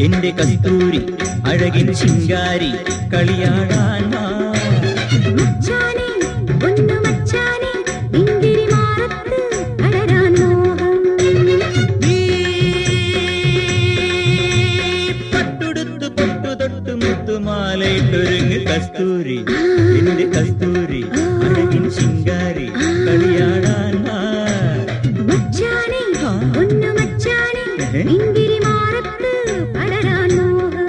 എന്റെ കസ്തൂരി അഴകിൻ ശിങ്കാരി കളിയാടാൻ വാ. മച്ചാനെ ഒന്നു മച്ചാനെ ഇങ്കിരി മാറത്ത് അടരാൻ മോഹം നീ പട്ടുടുത്ത് പൊട്ടു തൊട്ട് മുത്തുമാലയിട്ടൊരുങ്ങ് കസ്തൂരി എന്റെ കസ്തൂരി അഴകിൻ ശിങ്കാരി കളിയാടാൻ വാ. മച്ചാനെ ഒന്നു മച്ചാനെ ഏഹ്. ഇങ്കിരി മാറത്ത് അടരാൻ മോഹം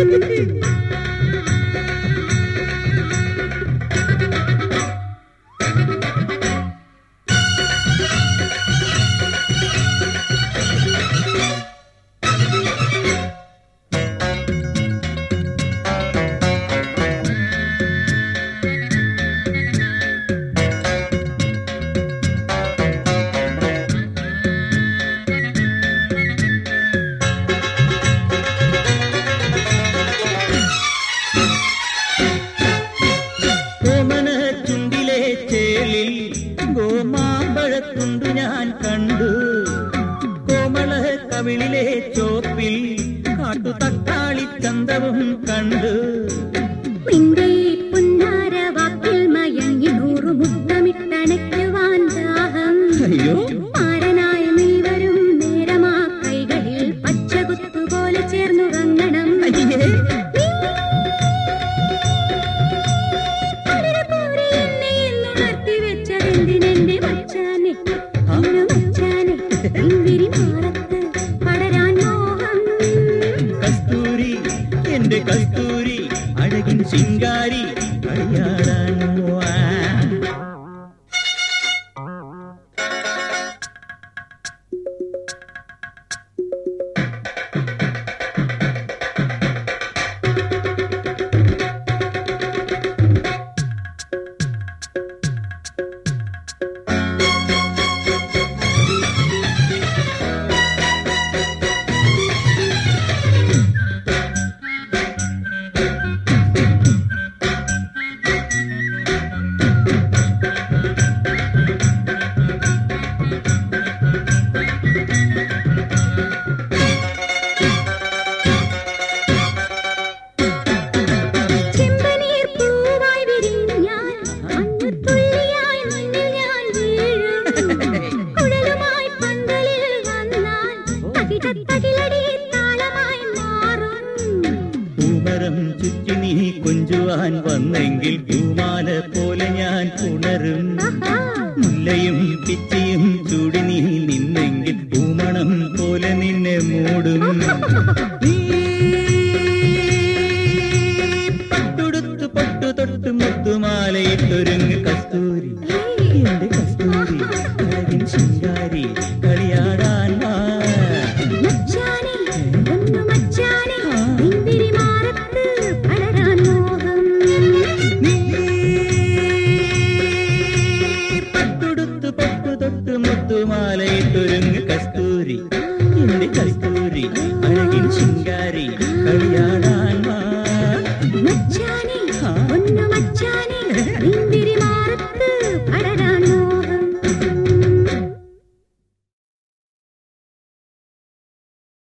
കോമന ചുണ്ടിലെ ചേലിൽ ഗോമാമ്പഴത്തുണ്ടു ഞാൻ കണ്ടു കോമള കവിളിലെ ചോപ്പിൽ കാട്ടു തക്കാളി ചന്തവും കണ്ടു നിന്റെ ഈ പുന്നാര വാക്കിൽ മയങ്ങി നൂറു മുത്തമിട്ടണയ്ക്കുവാൻ ദാഹം അയ്യോ മാരനായ നീ വരും നേരമാ കൈകളിൽ പച്ചകുത്തുപോലെ ചേർന്നുറങ്ങണം അയ്യേ അടരപ്പൂരെ എന്നെ എന്നുണർത്തി വെച്ചതെന്തിനെന്റെ മച്ചാനെ ഇന്നു മച്ചാനെ ഇങ്കിരി മാറത്ത് പടരാൻ മോഹം കസ്തൂരി എന്റെ കസ്തൂരി അഴകിൻ ശിങ്കാരി കളിയാടാൻ വാ. ചെമ്പനീർ പൂവായി വിരിഞ്ഞു ഞാൻ മഞ്ഞുതുള്ളിയായി മുന്നിൽ ഞാൻ വീഴും കുഴലുമായി പന്തലിൽ വന്നാൽ തകിടത്തകിലടി താളമായി മാറും പൂമരം ചുറ്റി നീ കൊഞ്ചുവാൻ വന്നെങ്കിൽ പൂമാല പോലെ ഞാൻ ഉണരും ആഹാ മുല്ലയും പിച്ചിയും ചൂടി നീ നിന്നെങ്കിൽ പൂമണം പോലെ നിന്നെ മൂടും നീ പട്ടുടുത്ത് പൊട്ടു തൊട്ട് മുത്തുമാലയിട്ടൊരുങ്ങ് കസ്തൂരി എന്റെ